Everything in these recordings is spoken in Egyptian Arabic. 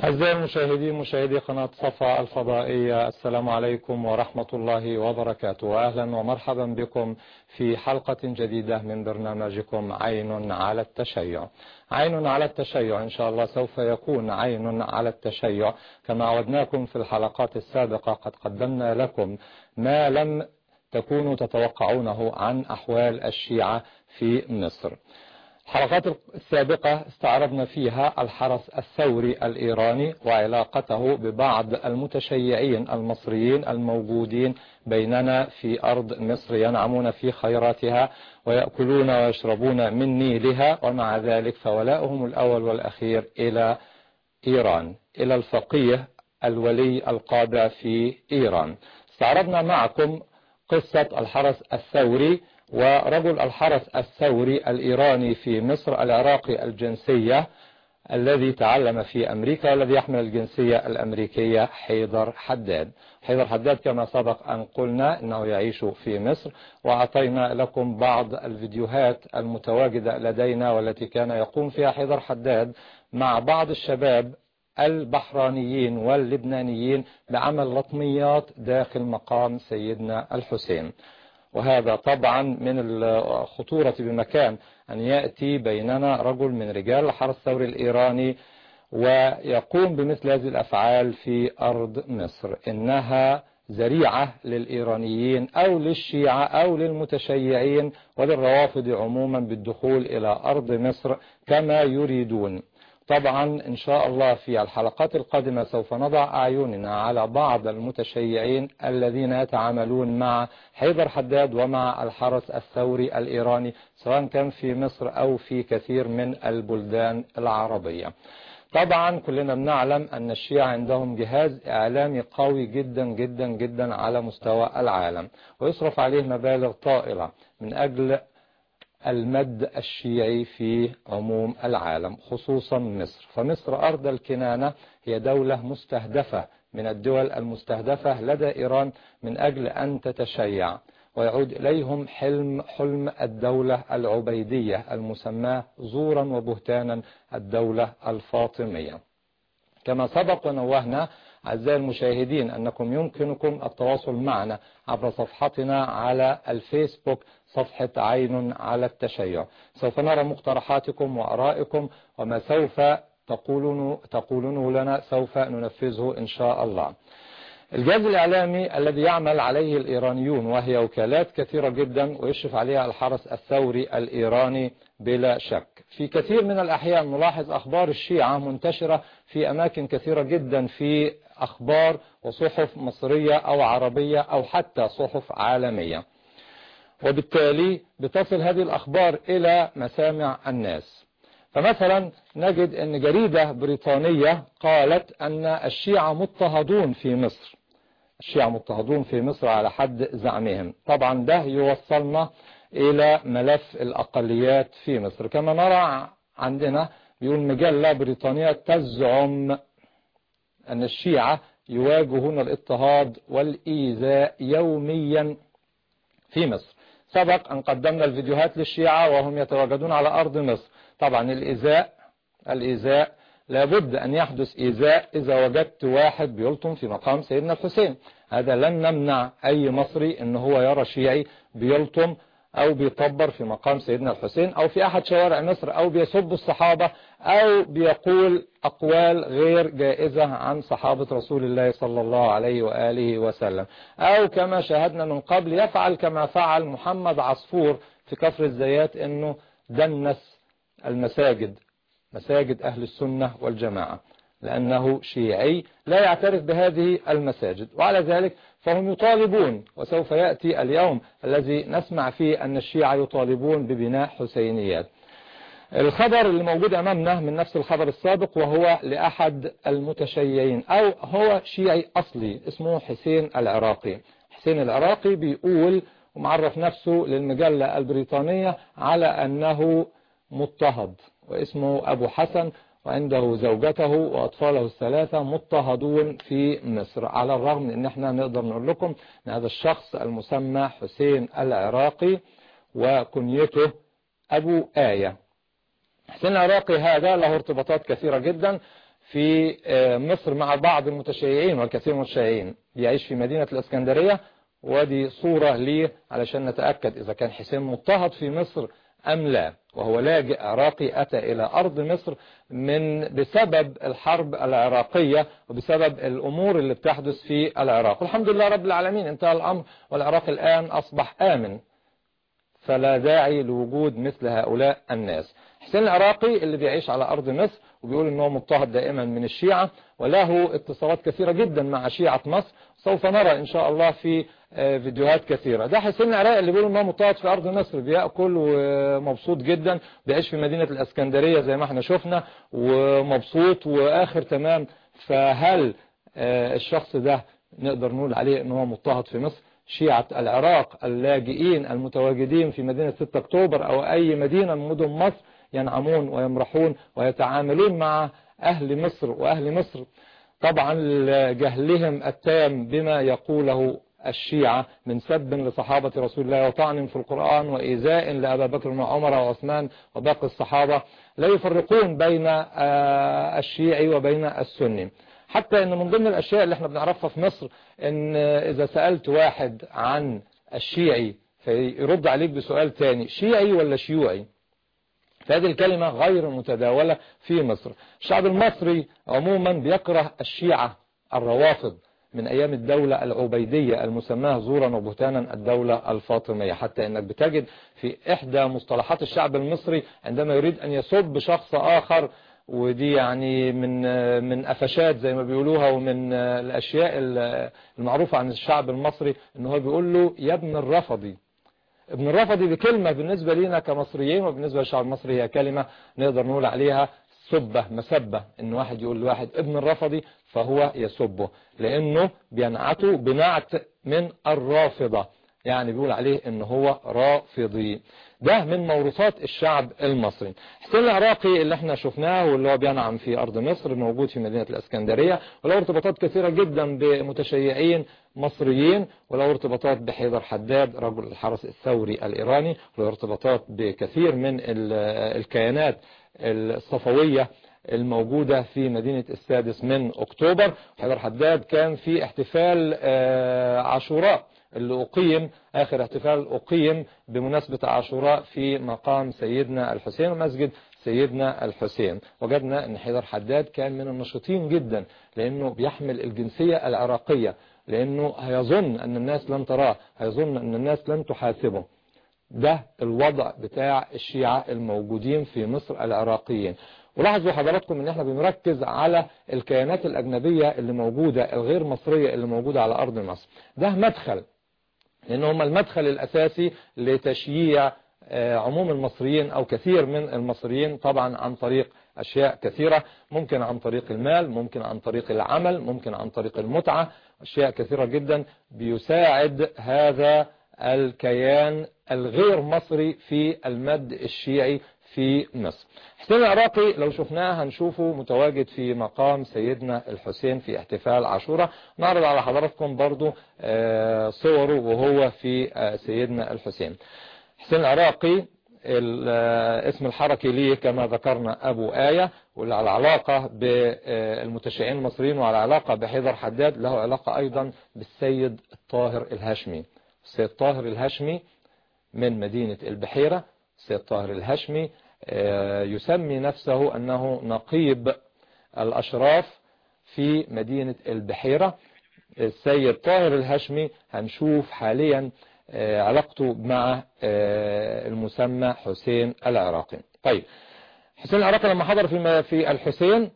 أعزائي المشاهدين مشاهدي قناة صفا الفضائية السلام عليكم ورحمة الله وبركاته أهلا ومرحبا بكم في حلقة جديدة من برنامجكم عين على التشيع عين على التشيع إن شاء الله سوف يكون عين على التشيع كما عودناكم في الحلقات السابقة قد قدمنا لكم ما لم تكونوا تتوقعونه عن أحوال الشيعة في مصر الحلقات السابقة استعرضنا فيها الحرس الثوري الإيراني وعلاقته ببعض المتشيعين المصريين الموجودين بيننا في أرض مصر ينعمون في خيراتها ويأكلون ويشربون من نيلها ومع ذلك فولائهم الأول والأخير إلى إيران إلى الفقيه الولي القادة في إيران استعرضنا معكم قصة الحرس الثوري ورجل الحرس الثوري الإيراني في مصر العراقي الجنسية الذي تعلم في أمريكا والذي يحمل الجنسية الأمريكية حيدر حداد حيدر حداد كما سبق أن قلنا أنه يعيش في مصر وأعطينا لكم بعض الفيديوهات المتواجدة لدينا والتي كان يقوم فيها حيدر حداد مع بعض الشباب البحرانيين واللبنانيين بعمل لطميات داخل مقام سيدنا الحسين وهذا طبعا من الخطورة بمكان أن يأتي بيننا رجل من رجال الحرس الثوري الإيراني ويقوم بمثل هذه الأفعال في أرض مصر إنها ذريعة للإيرانيين أو للشيعة أو للمتشيعين وللروافض عموما بالدخول إلى أرض مصر كما يريدون طبعا إن شاء الله في الحلقات القادمة سوف نضع أعيننا على بعض المتشيعين الذين يتعاملون مع حيدر حداد ومع الحرس الثوري الإيراني سواء كان في مصر أو في كثير من البلدان العربية طبعا كلنا بنعلم أن الشيعة عندهم جهاز إعلامي قوي جدا جدا جدا على مستوى العالم ويصرف عليه مبالغ طائلة من أجل المد الشيعي في عموم العالم خصوصا مصر فمصر أرض الكنانة هي دولة مستهدفة من الدول المستهدفة لدى إيران من أجل أن تتشيع ويعود إليهم حلم حلم الدولة العبيدية المسماة زورا وبهتانا الدولة الفاطمية كما سبق ونوهنا أعزائي المشاهدين أنكم يمكنكم التواصل معنا عبر صفحتنا على الفيسبوك صفحة عين على التشيع سوف نرى مقترحاتكم وأرائكم وما سوف تقولون تقولونه لنا سوف ننفذه إن شاء الله الجهاز الإعلامي الذي يعمل عليه الإيرانيون وهي وكالات كثيرة جدا ويشرف عليها الحرس الثوري الإيراني بلا شك في كثير من الأحيان نلاحظ أخبار الشيعة منتشرة في أماكن كثيرة جدا في أخبار وصحف مصرية أو عربية أو حتى صحف عالمية وبالتالي بتصل هذه الأخبار إلى مسامع الناس فمثلا نجد أن جريدة بريطانية قالت أن الشيعة مضطهدون في مصر الشيعة مضطهدون في مصر على حد زعمهم طبعا ده يوصلنا إلى ملف الأقليات في مصر كما نرى عندنا بيقول مجلة بريطانية تزعم أن الشيعة يواجهون الاضطهاد والإيذاء يوميا في مصر سبق أن قدمنا الفيديوهات للشيعة وهم يتواجدون على أرض مصر طبعا الإيذاء الإيذاء لابد أن يحدث إيذاء إذا وجدت واحد بيلطم في مقام سيدنا الحسين هذا لن نمنع أي مصري أن هو يرى شيعي بيلطم أو بيطبر في مقام سيدنا الحسين أو في أحد شوارع مصر أو بيسب الصحابة أو بيقول أقوال غير جائزة عن صحابة رسول الله صلى الله عليه وآله وسلم أو كما شاهدنا من قبل يفعل كما فعل محمد عصفور في كفر الزيات أنه دنس المساجد مساجد أهل السنة والجماعة لأنه شيعي لا يعترف بهذه المساجد وعلى ذلك فهم يطالبون وسوف يأتي اليوم الذي نسمع فيه أن الشيعة يطالبون ببناء حسينيات الخبر اللي موجود أمامنا من نفس الخبر السابق وهو لأحد المتشيعين أو هو شيعي أصلي اسمه حسين العراقي حسين العراقي بيقول ومعرف نفسه للمجلة البريطانية على أنه مضطهد واسمه أبو حسن وعنده زوجته وأطفاله الثلاثة مضطهدون في مصر على الرغم من أن احنا نقدر نقول لكم أن هذا الشخص المسمى حسين العراقي وكنيته أبو آية حسين العراقي هذا له ارتباطات كثيرة جدا في مصر مع بعض المتشيعين والكثير من المتشيعين بيعيش في مدينة الإسكندرية ودي صورة ليه علشان نتأكد إذا كان حسين مضطهد في مصر أم لا وهو لاجئ عراقي أتى إلى أرض مصر من بسبب الحرب العراقية وبسبب الأمور اللي بتحدث في العراق والحمد لله رب العالمين انتهى الأمر والعراق الآن أصبح آمن فلا داعي لوجود مثل هؤلاء الناس حسين العراقي اللي بيعيش على أرض مصر وبيقول ان هو مضطهد دائما من الشيعة وله اتصالات كثيرة جدا مع شيعة مصر سوف نرى ان شاء الله في فيديوهات كثيرة ده حسين العراقي اللي بيقول ان هو مضطهد في ارض مصر بيأكل ومبسوط جدا بيعيش في مدينة الاسكندرية زي ما احنا شفنا ومبسوط واخر تمام فهل الشخص ده نقدر نقول عليه ان هو مضطهد في مصر شيعة العراق اللاجئين المتواجدين في مدينة 6 اكتوبر او اي مدينة من مدن مصر ينعمون ويمرحون ويتعاملون مع أهل مصر وأهل مصر طبعا لجهلهم التام بما يقوله الشيعة من سب لصحابة رسول الله وطعن في القرآن وإيذاء لأبا بكر وعمر وعثمان وباقي الصحابة لا يفرقون بين الشيعي وبين السني حتى ان من ضمن الاشياء اللي احنا بنعرفها في مصر ان اذا سألت واحد عن الشيعي فيرد عليك بسؤال تاني شيعي ولا شيوعي فهذه الكلمة غير متداولة في مصر الشعب المصري عموما بيكره الشيعة الروافض من أيام الدولة العبيدية المسماة زورا وبهتانا الدولة الفاطمية حتى أنك بتجد في إحدى مصطلحات الشعب المصري عندما يريد أن يسب شخص آخر ودي يعني من من قفشات زي ما بيقولوها ومن الأشياء المعروفة عن الشعب المصري ان هو بيقول له يا ابن الرفضي ابن الرفضي دي كلمة بالنسبة لنا كمصريين وبالنسبة للشعب المصري هي كلمة نقدر نقول عليها سبة مسبة ان واحد يقول لواحد ابن الرفضي فهو يسبه لانه بينعته بنعت من الرافضة يعني بيقول عليه ان هو رافضي ده من موروثات الشعب المصري حسين العراقي اللي احنا شفناه واللي هو بينعم في ارض مصر موجود في مدينة الاسكندرية وله ارتباطات كثيرة جدا بمتشيعين مصريين وله ارتباطات بحيدر حداد رجل الحرس الثوري الايراني وله ارتباطات بكثير من الكيانات الصفوية الموجودة في مدينة السادس من اكتوبر حيدر حداد كان في احتفال عاشوراء اللي أقيم آخر احتفال أقيم بمناسبة عاشوراء في مقام سيدنا الحسين ومسجد سيدنا الحسين وجدنا أن حيدر حداد كان من النشطين جدا لأنه بيحمل الجنسية العراقية لأنه هيظن أن الناس لن تراه هيظن أن الناس لن تحاسبه ده الوضع بتاع الشيعة الموجودين في مصر العراقيين ولاحظوا حضراتكم ان احنا بنركز على الكيانات الاجنبية اللي موجودة الغير مصرية اللي موجودة على ارض مصر ده مدخل لان هم المدخل الاساسي لتشييع عموم المصريين او كثير من المصريين طبعا عن طريق اشياء كثيرة ممكن عن طريق المال ممكن عن طريق العمل ممكن عن طريق المتعة اشياء كثيرة جدا بيساعد هذا الكيان الغير مصري في المد الشيعي في مصر حسين العراقي لو شفناه هنشوفه متواجد في مقام سيدنا الحسين في احتفال عاشوراء نعرض على حضراتكم برضو صوره وهو في سيدنا الحسين حسين العراقي الاسم الحركي ليه كما ذكرنا أبو آية واللي على علاقة بالمتشيعين المصريين وعلى علاقة بحيدر حداد له علاقة أيضا بالسيد الطاهر الهاشمي السيد طاهر الهاشمي من مدينة البحيرة السيد طاهر الهاشمي يسمي نفسه أنه نقيب الأشراف في مدينة البحيرة السيد طاهر الهاشمي هنشوف حاليا علاقته مع المسمى حسين العراقي طيب حسين العراقي لما حضر في في الحسين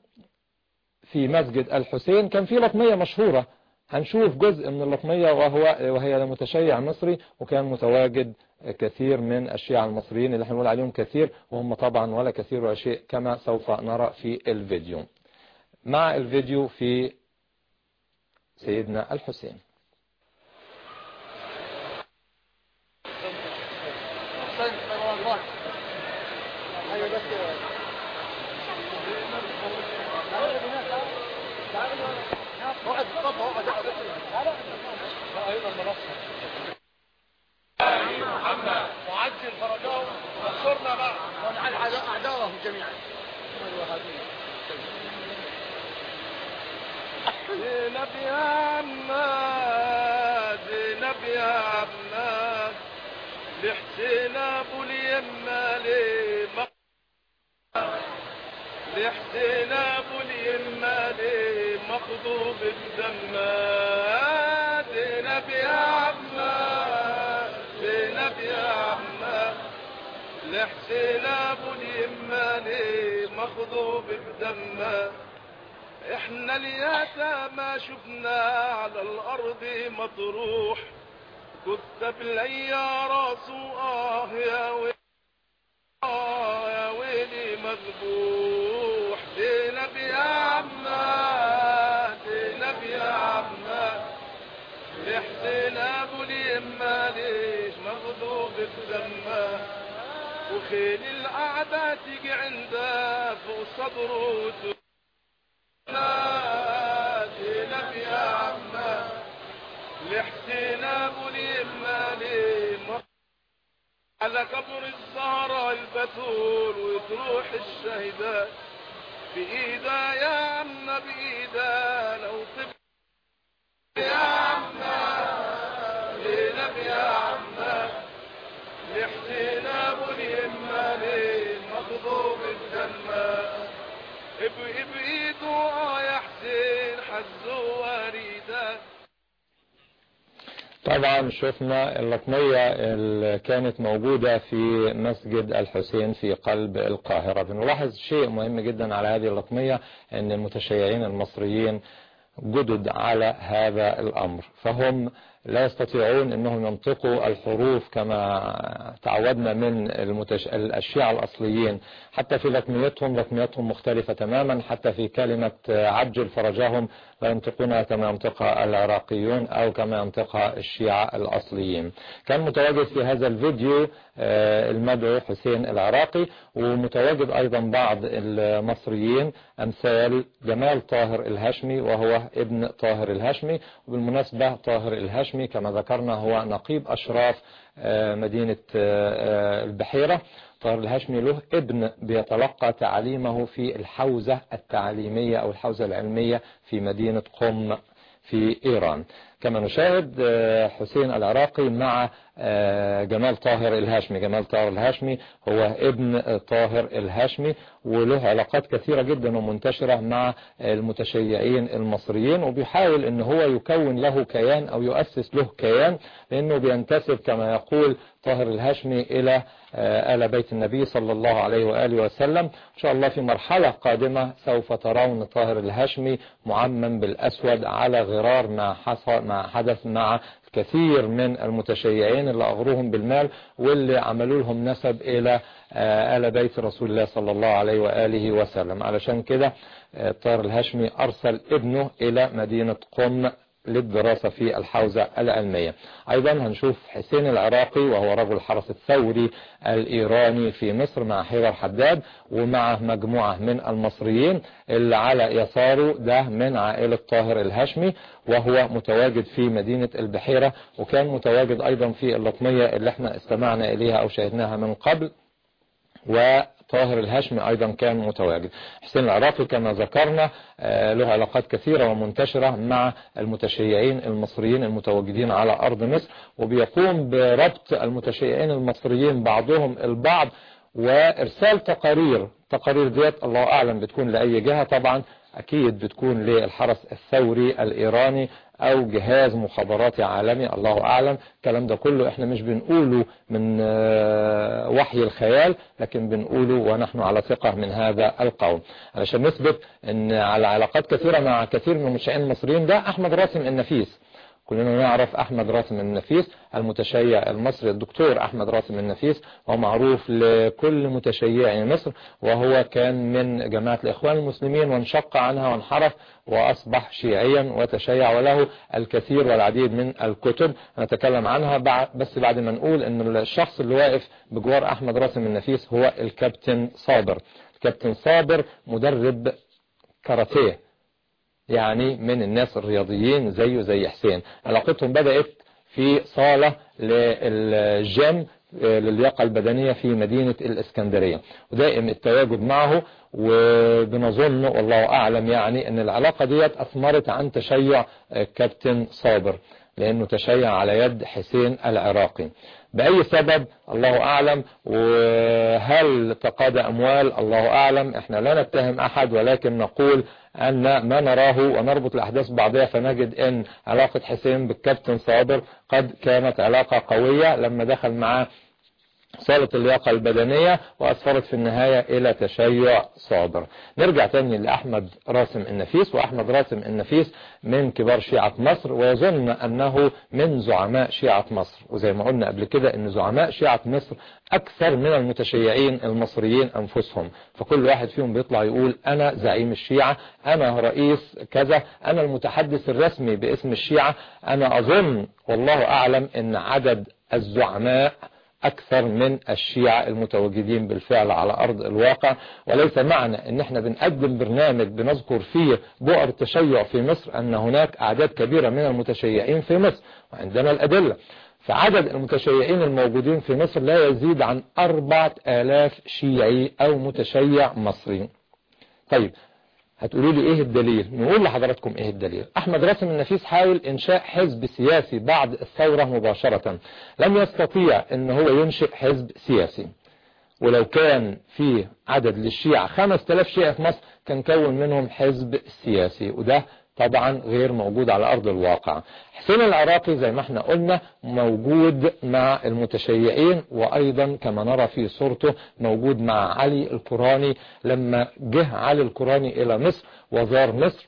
في مسجد الحسين كان في لطمية مشهورة هنشوف جزء من اللطمية وهو وهي لمتشيع مصري وكان متواجد كثير من الشيعة المصريين اللي هنقول عليهم كثير وهم طبعا ولا كثير ولا شيء كما سوف نرى في الفيديو مع الفيديو في سيدنا الحسين محمد وعجل فرجهم وانصرنا بقى ونعل اعداءهم جميعا زينب يا عماد زينب يا عماد لحسين ابو اليمه ليه لحسين ابو اليمه ليه مخضوب الدمات زينب يا عماد زينب يا عماد لحسين ابو اليمه ليه مخضوب بدمه احنا اليتامى شفنا على الارض مطروح كتب لي يا راسو اه يا ويلي آه يا ويلي مذبوح زينب يا عما زينب يا عما لحسين ابو اليمه ليش مغضوب بدمه وخيل الاعداء تيجي عنده فوق صدره زينب يا عما لحسين ابو اليمه ليه على قبر الزهرة البتول وتروح الشهداء بإيدا يا عم بإيدا لو تب يا عم زينب يا عم لحسين ابو اليمه ليه مغضوب الدماء بإيده اه يا حسين حزه وريده طبعا شفنا اللطمية اللي كانت موجودة في مسجد الحسين في قلب القاهرة بنلاحظ شيء مهم جدا على هذه اللطمية ان المتشيعين المصريين جدد على هذا الامر فهم لا يستطيعون انهم ينطقوا الحروف كما تعودنا من المتش... الشيعة الاصليين حتى في لطميتهم لطميتهم مختلفة تماما حتى في كلمة عجل فرجهم لا ينطقونها كما ينطقها العراقيون او كما ينطقها الشيعة الاصليين كان متواجد في هذا الفيديو المدعو حسين العراقي ومتواجد ايضا بعض المصريين امثال جمال طاهر الهاشمي وهو ابن طاهر الهاشمي وبالمناسبة طاهر الهاشمي كما ذكرنا هو نقيب اشراف مدينة البحيرة طاهر الهاشمي له ابن بيتلقى تعليمه في الحوزة التعليمية او الحوزة العلمية في مدينة قم في ايران كما نشاهد حسين العراقي مع جمال طاهر الهاشمي جمال طاهر الهاشمي هو ابن طاهر الهاشمي وله علاقات كثيرة جدا ومنتشرة مع المتشيعين المصريين وبيحاول ان هو يكون له كيان او يؤسس له كيان لانه بينتسب كما يقول طاهر الهاشمي الى آل بيت النبي صلى الله عليه وآله وسلم إن شاء الله في مرحلة قادمة سوف ترون طاهر الهاشمي معمم بالأسود على غرار ما حصل ما حدث مع كثير من المتشيعين اللي أغروهم بالمال واللي عملوا لهم نسب إلى آل بيت رسول الله صلى الله عليه وآله وسلم علشان كده طاهر الهاشمي أرسل ابنه إلى مدينة قم للدراسة في الحوزة العلمية أيضا هنشوف حسين العراقي وهو رجل الحرس الثوري الإيراني في مصر مع حيدر حداد ومع مجموعة من المصريين اللي على يساره ده من عائلة طاهر الهاشمي وهو متواجد في مدينة البحيرة وكان متواجد أيضا في اللطمية اللي احنا استمعنا إليها أو شاهدناها من قبل وطاهر الهاشمي أيضا كان متواجد حسين العراقي كما ذكرنا له علاقات كثيرة ومنتشرة مع المتشيعين المصريين المتواجدين على أرض مصر وبيقوم بربط المتشيعين المصريين بعضهم البعض وإرسال تقارير تقارير ديت الله أعلم بتكون لأي جهة طبعا أكيد بتكون للحرس الثوري الإيراني او جهاز مخابراتي عالمي الله اعلم الكلام ده كله احنا مش بنقوله من وحي الخيال لكن بنقوله ونحن على ثقة من هذا القول علشان نثبت ان على علاقات كثيرة مع كثير من المشاهين المصريين ده احمد راسم النفيس كلنا نعرف احمد راسم النفيس المتشيع المصري الدكتور احمد راسم النفيس هو معروف لكل متشيعي مصر وهو كان من جماعة الاخوان المسلمين وانشق عنها وانحرف واصبح شيعيا وتشيع وله الكثير والعديد من الكتب نتكلم عنها بس بعد ما نقول ان الشخص اللي واقف بجوار احمد راسم النفيس هو الكابتن صابر الكابتن صابر مدرب كاراتيه يعني من الناس الرياضيين زيه زي حسين علاقتهم بدأت في صالة للجيم للياقة البدنية في مدينة الإسكندرية ودائم التواجد معه وبنظن والله أعلم يعني أن العلاقة ديت أثمرت عن تشيع كابتن صابر لأنه تشيع على يد حسين العراقي بأي سبب الله أعلم وهل تقاضى أموال الله أعلم احنا لا نتهم أحد ولكن نقول أن ما نراه ونربط الأحداث بعضها فنجد أن علاقة حسين بالكابتن صابر قد كانت علاقة قوية لما دخل معاه صالة اللياقة البدنية وأسفرت في النهاية إلى تشيع صابر نرجع تاني لأحمد راسم النفيس وأحمد راسم النفيس من كبار شيعة مصر ويظن أنه من زعماء شيعة مصر وزي ما قلنا قبل كده أن زعماء شيعة مصر أكثر من المتشيعين المصريين أنفسهم فكل واحد فيهم بيطلع يقول أنا زعيم الشيعة أنا رئيس كذا أنا المتحدث الرسمي باسم الشيعة أنا أظن والله أعلم أن عدد الزعماء أكثر من الشيعة المتواجدين بالفعل على أرض الواقع وليس معنى أن احنا بنقدم برنامج بنذكر فيه بؤر التشيع في مصر أن هناك أعداد كبيرة من المتشيعين في مصر وعندنا الأدلة فعدد المتشيعين الموجودين في مصر لا يزيد عن أربعة آلاف شيعي أو متشيع مصري طيب هتقولوا لي ايه الدليل نقول لحضراتكم ايه الدليل احمد راسم النفيس حاول انشاء حزب سياسي بعد الثورة مباشرة لم يستطيع ان هو ينشئ حزب سياسي ولو كان في عدد للشيعة 5000 شيعة في مصر كان كون منهم حزب سياسي وده طبعا غير موجود على أرض الواقع حسين العراقي زي ما احنا قلنا موجود مع المتشيعين وأيضا كما نرى في صورته موجود مع علي القراني لما جه علي القراني إلى مصر وزار مصر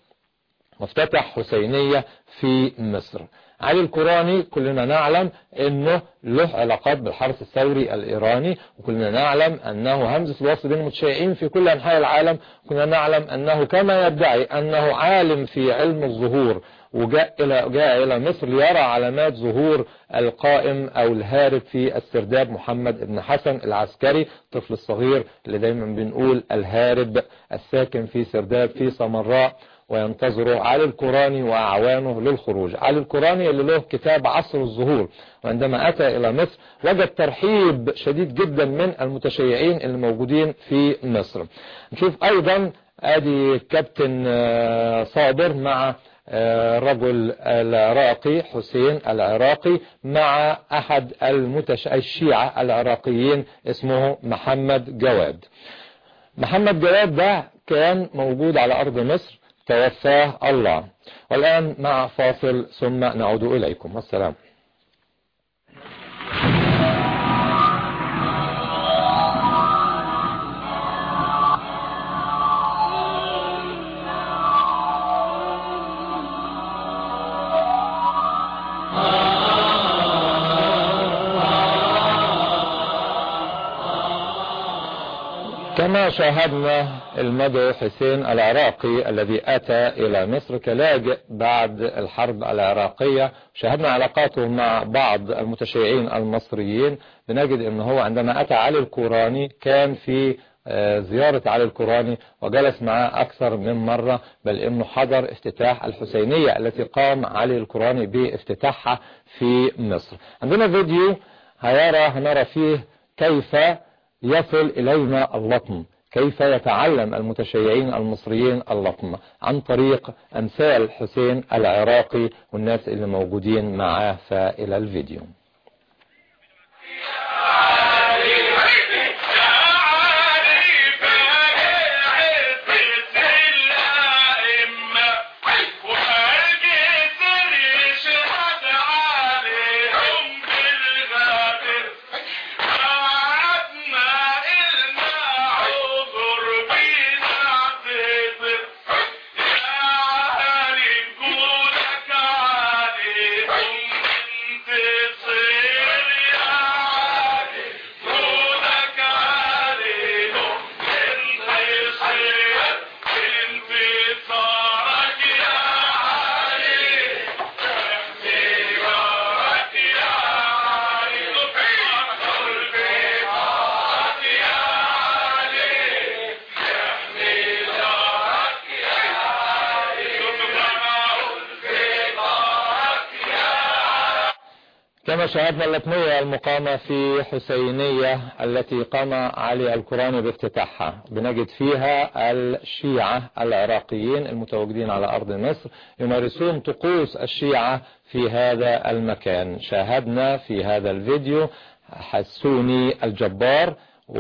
وافتتح حسينية في مصر علي القراني كلنا نعلم انه له علاقات بالحرس الثوري الايراني وكلنا نعلم انه همزة الوصل بين المتشيعين في كل انحاء العالم كنا نعلم انه كما يدعي انه عالم في علم الظهور وجاء الى جاء الى مصر ليرى علامات ظهور القائم او الهارب في السرداب محمد بن حسن العسكري الطفل الصغير اللي دايما بنقول الهارب الساكن في سرداب في سمراء وينتظره علي القراني وأعوانه للخروج علي القراني اللي له كتاب عصر الظهور وعندما أتى إلى مصر وجد ترحيب شديد جدا من المتشيعين اللي موجودين في مصر نشوف أيضا ادي كابتن صابر مع الرجل العراقي حسين العراقي مع أحد المتش... الشيعة العراقيين اسمه محمد جواد محمد جواد ده كان موجود على أرض مصر توفاه الله والآن مع فاصل ثم نعود إليكم والسلام كما شاهدنا المدعو حسين العراقي الذي أتى إلى مصر كلاجئ بعد الحرب العراقية شاهدنا علاقاته مع بعض المتشيعين المصريين بنجد أن هو عندما أتى علي القراني كان في زيارة علي القراني وجلس معه أكثر من مرة بل أنه حضر افتتاح الحسينية التي قام علي القراني بافتتاحها في مصر عندنا فيديو هيرى هنرى فيه كيف يصل إلينا اللطم كيف يتعلم المتشيعين المصريين اللطم عن طريق أمثال حسين العراقي والناس اللي موجودين معاه فإلى الفيديو Yeah. كما شاهدنا اللطمية المقامة في حسينية التي قام علي الكوراني بافتتاحها بنجد فيها الشيعة العراقيين المتواجدين على أرض مصر يمارسون طقوس الشيعة في هذا المكان شاهدنا في هذا الفيديو حسوني الجبار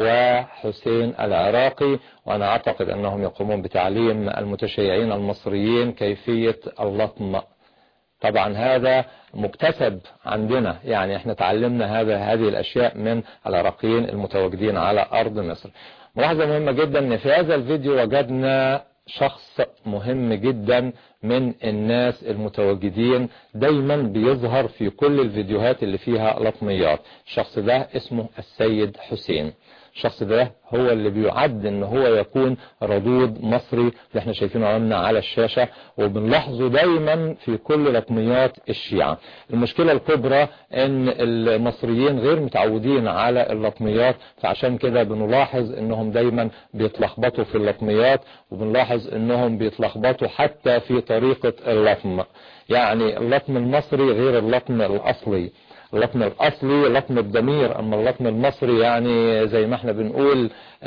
وحسين العراقي وأنا أعتقد أنهم يقومون بتعليم المتشيعين المصريين كيفية اللطم طبعا هذا مكتسب عندنا يعني احنا تعلمنا هذا هذه الاشياء من العراقيين المتواجدين على ارض مصر ملاحظة مهمة جدا ان في هذا الفيديو وجدنا شخص مهم جدا من الناس المتواجدين دايما بيظهر في كل الفيديوهات اللي فيها لطميات الشخص ده اسمه السيد حسين الشخص ده هو اللي بيعد ان هو يكون ردود مصري اللي احنا شايفينه امامنا على الشاشة وبنلاحظه دايما في كل لطميات الشيعة المشكلة الكبرى ان المصريين غير متعودين على اللطميات فعشان كده بنلاحظ انهم دايما بيتلخبطوا في اللطميات وبنلاحظ انهم بيتلخبطوا حتى في طريقة اللطم يعني اللطم المصري غير اللطم الاصلي اللطم الاصلي لطم الضمير اما اللطم المصري يعني زي ما احنا بنقول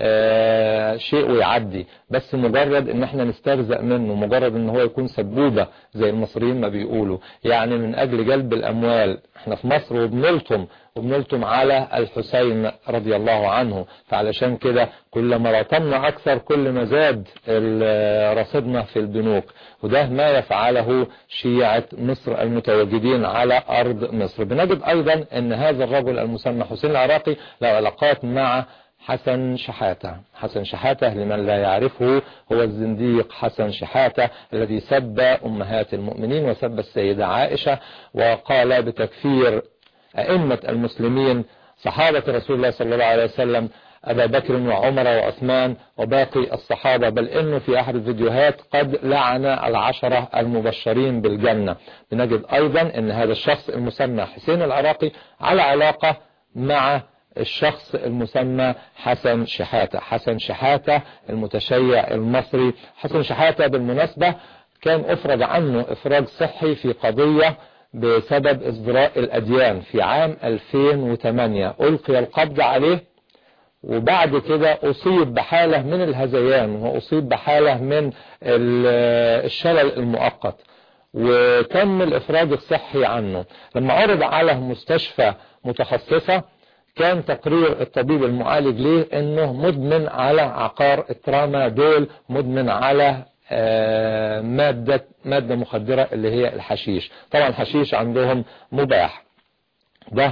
آه شيء ويعدي بس مجرد ان احنا نسترزق منه مجرد ان هو يكون سبوبة زي المصريين ما بيقولوا يعني من اجل جلب الاموال احنا في مصر وبنلطم وبنلطم على الحسين رضي الله عنه فعلشان كده كلما لطمنا اكثر كل ما زاد رصيدنا في البنوك وده ما يفعله شيعة مصر المتواجدين على ارض مصر بنجد ايضا ان هذا الرجل المسمى حسين العراقي له علاقات مع حسن شحاتة حسن شحاتة لمن لا يعرفه هو الزنديق حسن شحاتة الذي سب أمهات المؤمنين وسب السيدة عائشة وقال بتكفير أئمة المسلمين صحابة رسول الله صلى الله عليه وسلم أبا بكر وعمر وعثمان وباقي الصحابة بل إنه في أحد الفيديوهات قد لعن العشرة المبشرين بالجنة بنجد أيضا أن هذا الشخص المسمى حسين العراقي على علاقة مع الشخص المسمى حسن شحاتة حسن شحاتة المتشيع المصري حسن شحاتة بالمناسبة كان افرج عنه افراج صحي في قضية بسبب ازدراء الاديان في عام 2008 القي القبض عليه وبعد كده اصيب بحالة من الهذيان واصيب بحالة من الشلل المؤقت وتم الافراج الصحي عنه لما عرض على مستشفى متخصصة كان تقرير الطبيب المعالج ليه انه مدمن على عقار الترامادول مدمن على مادة مادة مخدرة اللي هي الحشيش طبعا الحشيش عندهم مباح ده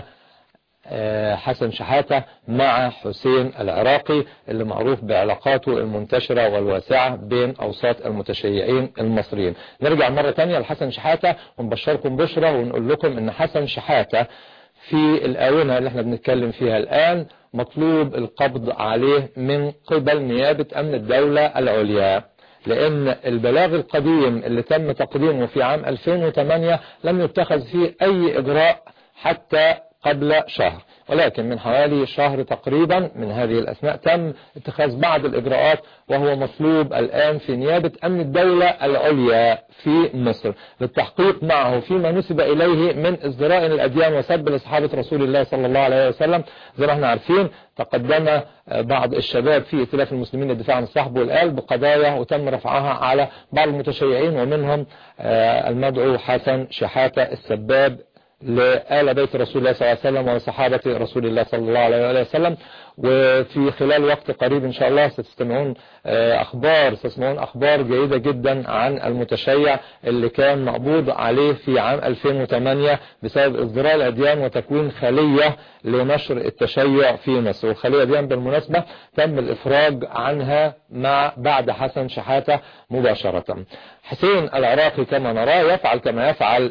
حسن شحاتة مع حسين العراقي اللي معروف بعلاقاته المنتشرة والواسعة بين أوساط المتشيعين المصريين نرجع مرة تانية لحسن شحاتة ونبشركم بشرة ونقول لكم ان حسن شحاتة في الآونة اللي احنا بنتكلم فيها الآن مطلوب القبض عليه من قبل نيابة أمن الدولة العليا لأن البلاغ القديم اللي تم تقديمه في عام 2008 لم يتخذ فيه أي إجراء حتى قبل شهر ولكن من حوالي شهر تقريبا من هذه الأثناء تم اتخاذ بعض الإجراءات وهو مطلوب الآن في نيابة أمن الدولة العليا في مصر للتحقيق معه فيما نسب إليه من ازدراء الأديان وسب لصحابة رسول الله صلى الله عليه وسلم زي ما احنا عارفين تقدم بعض الشباب في ائتلاف المسلمين للدفاع عن الصحب والآل بقضايا وتم رفعها على بعض المتشيعين ومنهم المدعو حسن شحاتة السباب لآل بيت رسول الله صلى الله عليه وسلم وصحابة رسول الله صلى الله عليه وسلم وفي خلال وقت قريب إن شاء الله ستستمعون أخبار ستسمعون أخبار جيدة جدا عن المتشيع اللي كان مقبوض عليه في عام 2008 بسبب ازدراء الأديان وتكوين خلية لنشر التشيع في مصر والخلية دي بالمناسبة تم الإفراج عنها مع بعد حسن شحاتة مباشرة حسين العراقي كما نراه يفعل كما يفعل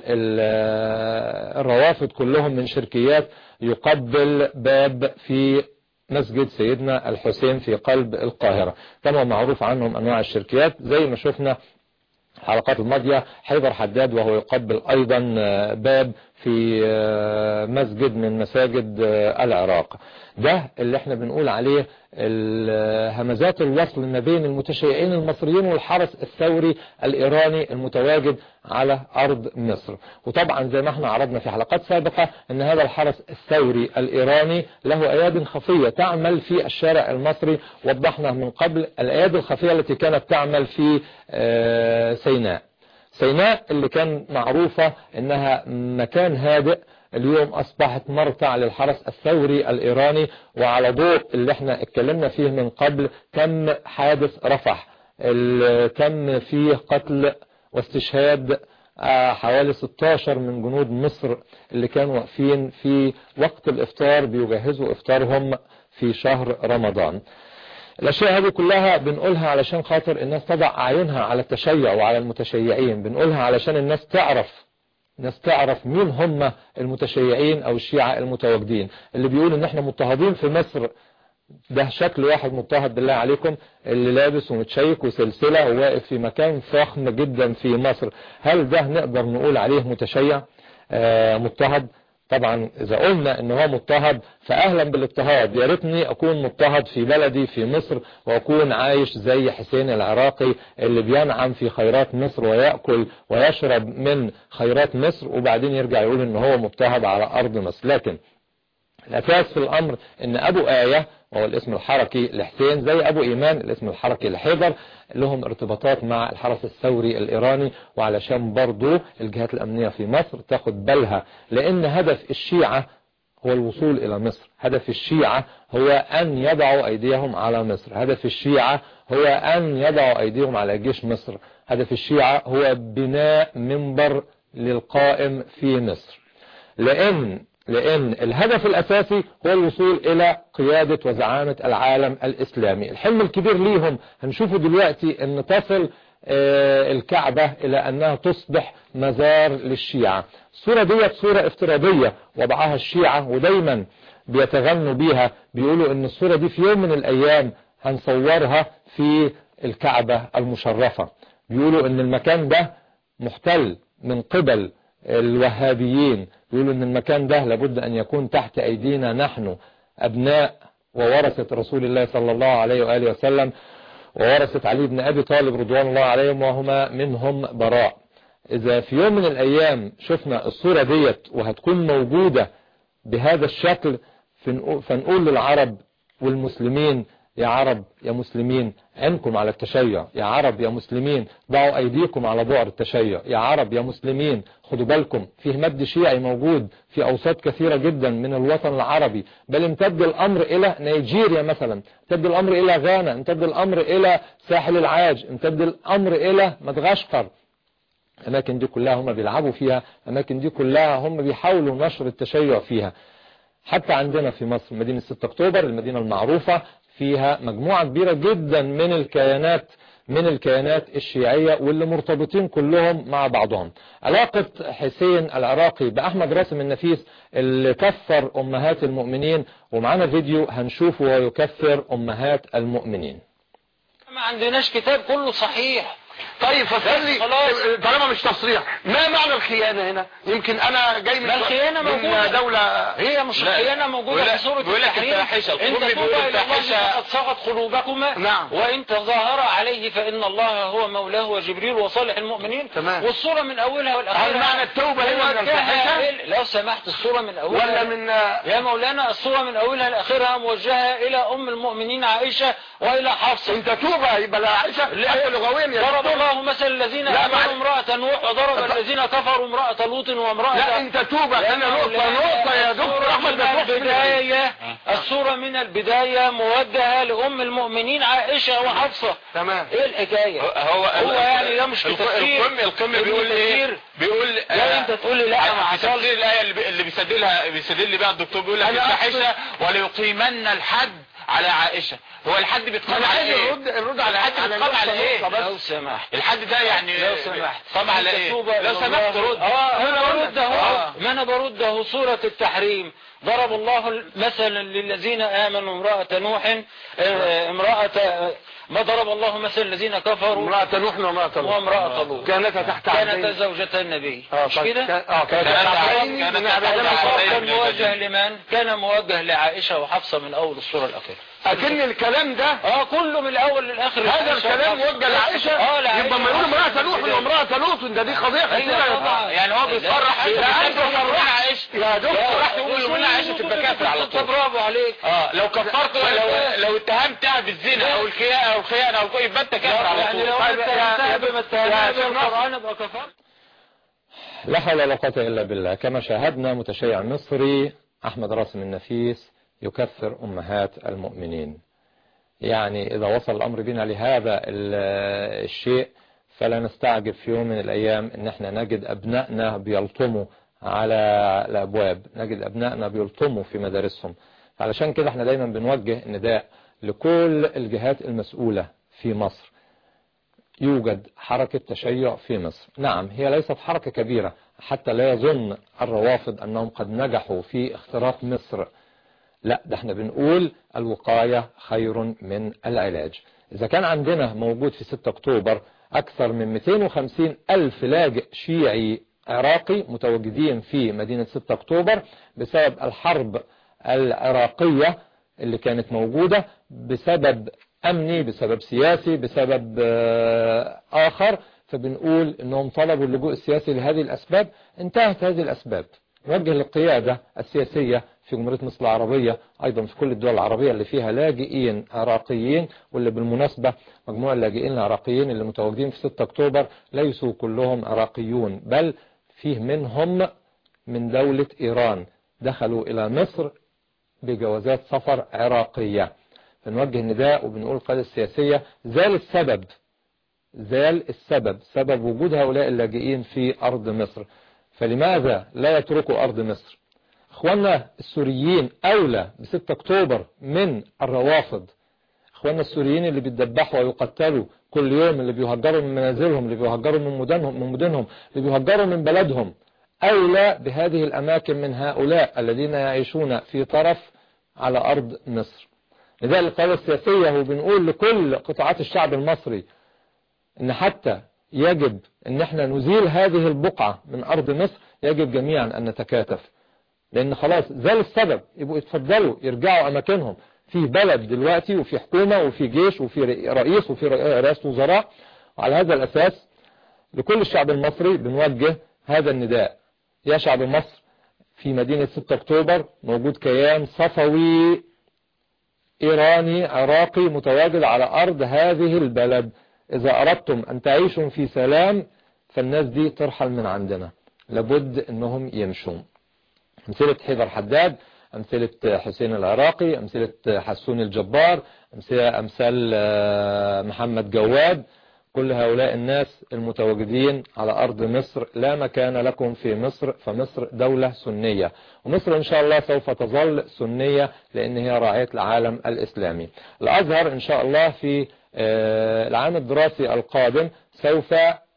الروافد كلهم من شركيات يقبل باب في مسجد سيدنا الحسين في قلب القاهرة كما معروف عنهم أنواع الشركيات زي ما شفنا الحلقات الماضية حيدر حداد وهو يقبل أيضا باب في آه، مسجد من مساجد آه، العراق ده اللي احنا بنقول عليه ال- همزات الوصل ما بين المتشيعين المصريين والحرس الثوري الإيراني المتواجد على أرض مصر وطبعا زي ما احنا عرضنا في حلقات سابقة ان هذا الحرس الثوري الإيراني له أياد خفية تعمل في الشارع المصري وضحنا من قبل الأياد الخفية التي كانت تعمل في آه، سيناء سيناء اللي كان معروفة انها مكان هادئ اليوم اصبحت مرتع للحرس الثوري الايراني وعلى ضوء اللي احنا اتكلمنا فيه من قبل تم حادث رفح اللي تم فيه قتل واستشهاد آه، حوالي 16 من جنود مصر اللي كانوا واقفين في وقت الافطار بيجهزوا افطارهم في شهر رمضان الأشياء هذه كلها بنقولها علشان خاطر الناس تضع أعينها على التشيع وعلى المتشيعين بنقولها علشان الناس تعرف الناس تعرف مين هم المتشيعين أو الشيعة المتواجدين اللي بيقول إن احنا مضطهدين في مصر ده شكل واحد مضطهد بالله عليكم اللي لابس ومتشيك وسلسلة وواقف في مكان فخم جدا في مصر هل ده نقدر نقول عليه متشيع آه مضطهد طبعا اذا قلنا ان هو مضطهد فاهلا بالاضطهاد يا ريتني اكون مضطهد في بلدي في مصر واكون عايش زي حسين العراقي اللي بينعم في خيرات مصر ويأكل ويشرب من خيرات مصر وبعدين يرجع يقول ان هو مضطهد على ارض مصر لكن الاساس في الامر ان ابو آية وهو الاسم الحركي لحسين زي ابو ايمان الاسم الحركي لحيدر لهم ارتباطات مع الحرس الثوري الايراني وعلشان برضو الجهات الامنية في مصر تاخد بالها لان هدف الشيعة هو الوصول الى مصر هدف الشيعة هو ان يضعوا ايديهم على مصر هدف الشيعة هو ان يضعوا ايديهم على جيش مصر هدف الشيعة هو بناء منبر للقائم في مصر لان لأن الهدف الأساسي هو الوصول إلى قيادة وزعامة العالم الإسلامي الحلم الكبير ليهم هنشوفه دلوقتي أن تصل آه، الكعبة إلى أنها تصبح مزار للشيعة الصورة ديت صورة افتراضية وضعها الشيعة ودايما بيتغنوا بيها بيقولوا أن الصورة دي في يوم من الأيام هنصورها في الكعبة المشرفة بيقولوا أن المكان ده محتل من قبل الوهابيين يقولوا ان المكان ده لابد ان يكون تحت ايدينا نحن ابناء وورثة رسول الله صلى الله عليه وآله وسلم وورثة علي بن ابي طالب رضوان الله عليهم وهما منهم براء اذا في يوم من الايام شفنا الصورة ديت وهتكون موجودة بهذا الشكل فنقو- فنقول للعرب والمسلمين يا عرب يا مسلمين عينكم على التشيع يا عرب يا مسلمين ضعوا ايديكم على بعر التشيع يا عرب يا مسلمين خدوا بالكم فيه مد شيعي موجود في اوساط كثيرة جدا من الوطن العربي بل امتد الامر الى نيجيريا مثلا امتد الامر الى غانا امتد الامر الى ساحل العاج امتد الامر الى مدغشقر الأماكن دي كلها هم بيلعبوا فيها الأماكن دي كلها هم بيحاولوا نشر التشيع فيها حتى عندنا في مصر مدينة 6 أكتوبر المدينة المعروفة فيها مجموعة كبيرة جدا من الكيانات من الكيانات الشيعية واللي مرتبطين كلهم مع بعضهم علاقة حسين العراقي بأحمد راسم النفيس اللي كفر أمهات المؤمنين ومعانا فيديو هنشوفه ويكفر أمهات المؤمنين ما عندناش كتاب كله صحيح طيب فسر لي خلاص. طالما مش تصريح ما معنى الخيانة هنا يمكن انا جاي من ما الخيانة من موجودة. دولة هي مش لا. الخيانة موجودة بيقول- في سورة بيقول لك التحريم الفاحشة. انت القرآن بيقول توبى إلى الله الفاحشة. فقد صغت قلوبكما نعم. وإن تظاهر عليه فإن الله هو مولاه وجبريل وصالح المؤمنين تمام. والصورة من أولها والأخيرها هل معنى التوبة هنا من موجهة الفاحشة؟ إلى- لو سمحت الصورة من أولها ولا من يا مولانا الصورة من أولها لآخرها موجهة إلى أم المؤمنين عائشة وإلى حفصة انت توبة يبقى لا عائشة لا. ايوه لغويا يا ضرب دكتور. الله مثل الذين لا، آمنوا معلش. امرأة نوح وضرب أب- الذين كفروا امرأة لوط وامرأة لا انت توبة يا انا نقطة مولانا، نقطة يا دكتور الصورة احمد من ما تروحش مني. البداية الصورة من البداية موجهة لأم المؤمنين عائشة وحفصة تمام ايه الحكاية هو هو يعني ده مش الق- تفسير القم القم ابن بيقول ايه كثير. بيقول لا انت تقول لي لا ما في حصلش تفسير الايه اللي بي- اللي بيستدلها بيستدل بيها الدكتور بيقول لك أنا الفاحشه وليقيمن الحد على عائشه هو الحد بيتقام انا على عايز ايه الرد الرد على الحد على بيتقام على النقطة ايه نقطة بس. لو سمحت الحد ده يعني لو سمحت قام على أنت ايه توبة لو إلى سمحت الله. رد اه انا أنا برد اهو آه. ما انا برد اهو سورة التحريم ضرب الله مثلا للذين آمنوا امرأة نوح آه، امرأة آه، ما ضرب الله مثل الذين كفروا امرأة نوح وامرأة لوط وامرأة لوط كانتا تحت كانتا عبدين زوجتا النبي اه مش كان- كده؟ كان- اه كانتا كانتا تحت عبدين عبدين كانتا من تحت عبادنا عبدين. الصالحين. كان موجه لمن؟ كان موجه لعائشة وحفصة من أول الصورة الأخيرة اكن الكلام ده اه كله من الأول للآخر هذا لعائشة الكلام وحفصة. موجه لعائشة اه لعائشة يبقى ما يقول امرأة وحفصة. نوح وامرأة لوط ده دي قضية أيوة خطيرة طبعا. يعني هو بيصرح لا، انت لا، بتكفر لا، من عائشة يا دكتور راح تقول من عائشة تبقى كافر على طول برافو عليك اه لو كفرت لو لو اتهمتها بالزنا او الخيانة او الخيانة او الكو- يبقى انت كافر على يعني طول لو طيب، انت يا- يا- انتهى بما يا اتهمها شيخ به ناصر. القرآن يبقى كفرت لا حول ولا قوة إلا بالله كما شاهدنا متشيع مصري أحمد راسم النفيس يكفر أمهات المؤمنين يعني إذا وصل الأمر بنا لهذا ال- الشيء فلا نستعجب في يوم من الأيام إن احنا نجد أبنائنا بيلطموا على الأبواب نجد أبنائنا بيلطموا في مدارسهم علشان كده احنا دايما بنوجه نداء لكل الجهات المسؤولة في مصر يوجد حركة تشيع في مصر نعم هي ليست حركة كبيرة حتى لا يظن الروافض أنهم قد نجحوا في اختراق مصر لا ده احنا بنقول الوقاية خير من العلاج إذا كان عندنا موجود في 6 أكتوبر أكثر من 250 ألف لاجئ شيعي عراقي متواجدين في مدينة 6 أكتوبر بسبب الحرب العراقية اللي كانت موجودة بسبب أمني بسبب سياسي بسبب آه، آخر فبنقول أنهم طلبوا اللجوء السياسي لهذه الأسباب انتهت هذه الأسباب نوجه للقيادة السياسية في جمهورية مصر العربية أيضا في كل الدول العربية اللي فيها لاجئين عراقيين واللي بالمناسبة مجموع اللاجئين العراقيين اللي متواجدين في 6 أكتوبر ليسوا كلهم عراقيون بل فيه منهم من دولة إيران دخلوا إلى مصر بجوازات سفر عراقية فنوجه النداء وبنقول القيادة السياسية زال السبب زال السبب سبب وجود هؤلاء اللاجئين في أرض مصر فلماذا لا يتركوا أرض مصر اخواننا السوريين أولى ب 6 أكتوبر من الروافض اخواننا السوريين اللي بيتذبحوا ويقتلوا كل يوم اللي بيهجروا من منازلهم اللي بيهجروا من مدنهم من مدنهم اللي بيهجروا من بلدهم أولى بهذه الأماكن من هؤلاء الذين يعيشون في طرف على أرض مصر لذلك القيادة السياسية وبنقول لكل قطاعات الشعب المصري ان حتى يجب ان احنا نزيل هذه البقعة من ارض مصر يجب جميعا ان نتكاتف لان خلاص زال السبب يبقوا يتفضلوا يرجعوا اماكنهم في بلد دلوقتي وفي حكومة وفي جيش وفي رئيس وفي رئاسة وزراء وعلى هذا الاساس لكل الشعب المصري بنوجه هذا النداء يا شعب مصر في مدينة 6 اكتوبر موجود كيان صفوي ايراني عراقي متواجد على ارض هذه البلد إذا أردتم أن تعيشوا في سلام فالناس دي ترحل من عندنا لابد أنهم يمشوا أمثلة حيدر حداد أمثلة حسين العراقي أمثلة حسون الجبار أمثلة أمثال محمد جواد كل هؤلاء الناس المتواجدين على أرض مصر لا مكان لكم في مصر فمصر دولة سنية ومصر إن شاء الله سوف تظل سنية لأن هي راعية العالم الإسلامي الأزهر إن شاء الله في العام الدراسي القادم سوف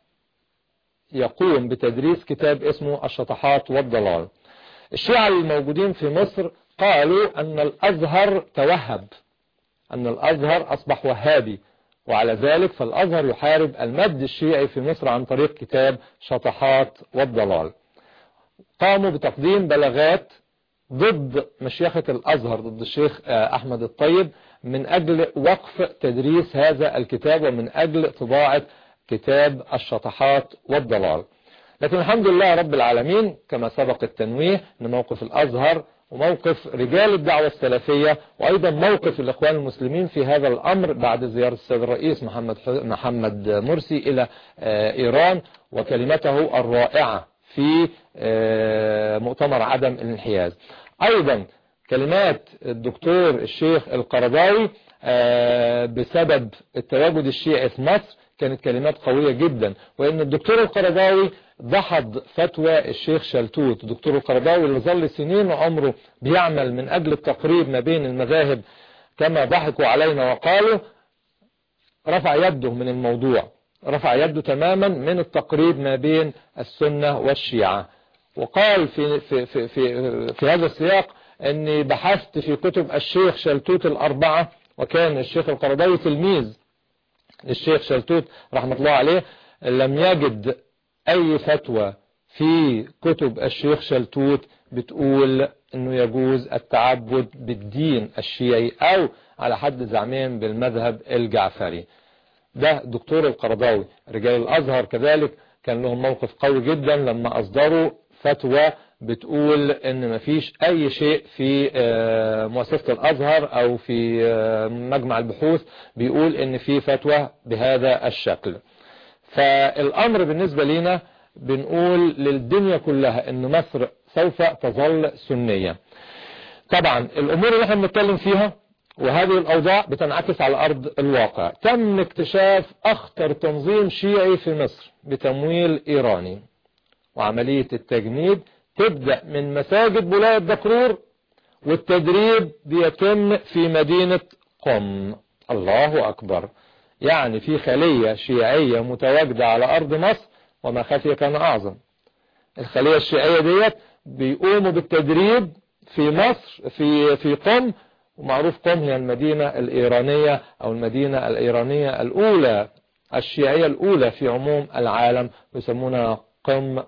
يقوم بتدريس كتاب اسمه الشطحات والضلال الشيعة الموجودين في مصر قالوا أن الأزهر توهب أن الأزهر أصبح وهابي وعلى ذلك فالأزهر يحارب المد الشيعي في مصر عن طريق كتاب شطحات والضلال قاموا بتقديم بلاغات ضد مشيخة الأزهر ضد الشيخ أحمد الطيب من أجل وقف تدريس هذا الكتاب ومن أجل طباعة كتاب الشطحات والضلال لكن الحمد لله رب العالمين كما سبق التنويه أن موقف الأزهر وموقف رجال الدعوة السلفية وأيضا موقف الإخوان المسلمين في هذا الأمر بعد زيارة السيد الرئيس محمد محمد مرسي إلى إيران وكلمته الرائعة في مؤتمر عدم الانحياز أيضا كلمات الدكتور الشيخ القرضاوي بسبب التواجد الشيعي في مصر كانت كلمات قوية جدا وان الدكتور القرضاوي دحض فتوى الشيخ شلتوت الدكتور القرضاوي اللي ظل سنين عمره بيعمل من اجل التقريب ما بين المذاهب كما ضحكوا علينا وقالوا رفع يده من الموضوع رفع يده تماما من التقريب ما بين السنة والشيعة وقال في, في, في, في, في هذا السياق اني بحثت في كتب الشيخ شلتوت الاربعة وكان الشيخ القرضاوي تلميذ للشيخ شلتوت رحمة الله عليه لم يجد اي فتوى في كتب الشيخ شلتوت بتقول انه يجوز التعبد بالدين الشيعي او على حد زعمين بالمذهب الجعفري ده دكتور القرضاوي رجال الازهر كذلك كان لهم موقف قوي جدا لما اصدروا فتوى بتقول ان مفيش اي شيء في آه، مؤسسة الازهر او في آه، مجمع البحوث بيقول ان في فتوى بهذا الشكل فالامر بالنسبة لنا بنقول للدنيا كلها ان مصر سوف تظل سنية طبعا الامور اللي احنا بنتكلم فيها وهذه الاوضاع بتنعكس على ارض الواقع تم اكتشاف اخطر تنظيم شيعي في مصر بتمويل ايراني وعملية التجنيد تبدأ من مساجد ولاية دكرور والتدريب بيتم في مدينة قم الله أكبر يعني في خلية شيعية متواجدة على أرض مصر وما خفي كان أعظم الخلية الشيعية ديت بيقوموا بالتدريب في مصر في في قم ومعروف قم هي المدينة الإيرانية أو المدينة الإيرانية الأولى الشيعية الأولى في عموم العالم يسمونها قم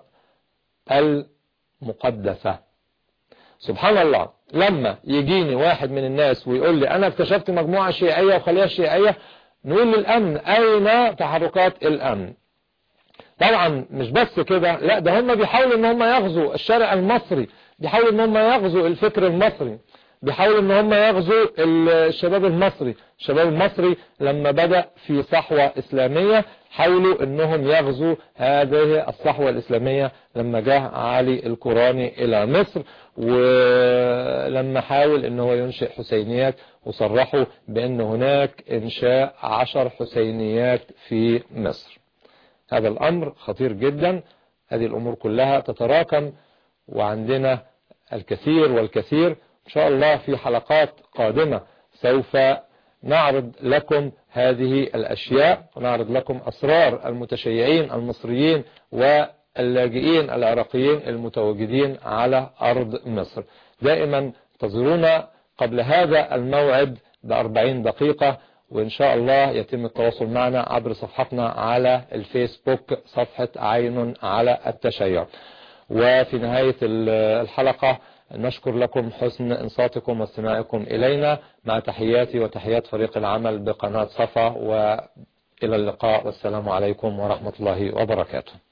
المقدسة سبحان الله لما يجيني واحد من الناس ويقول لي أنا اكتشفت مجموعة شيعية وخلية شيعية نقول للأمن أين تحركات الأمن طبعا مش بس كده لا ده هم بيحاولوا ان هم يغزوا الشارع المصري بيحاولوا ان هم يغزوا الفكر المصري بيحاولوا ان هم يغزوا الشباب المصري الشباب المصري لما بدأ في صحوة اسلامية حاولوا انهم يغزوا هذه الصحوة الاسلامية لما جاء علي القراني الى مصر ولما حاول ان هو ينشئ حسينيات وصرحوا بان هناك انشاء عشر حسينيات في مصر هذا الامر خطير جدا هذه الامور كلها تتراكم وعندنا الكثير والكثير ان شاء الله في حلقات قادمة سوف نعرض لكم هذه الأشياء ونعرض أسرار أسرار المتشيعين المصريين واللاجئين العراقيين المتواجدين على أرض مصر دائما انتظرونا قبل هذا الموعد بأربعين دقيقة وإن شاء الله يتم التواصل معنا عبر صفحتنا على الفيسبوك صفحة عين على التشيع وفي نهاية الحلقة نشكر لكم حسن انصاتكم واستماعكم إلينا مع تحياتي وتحيات فريق العمل بقناة صفا وإلى اللقاء والسلام عليكم ورحمة الله وبركاته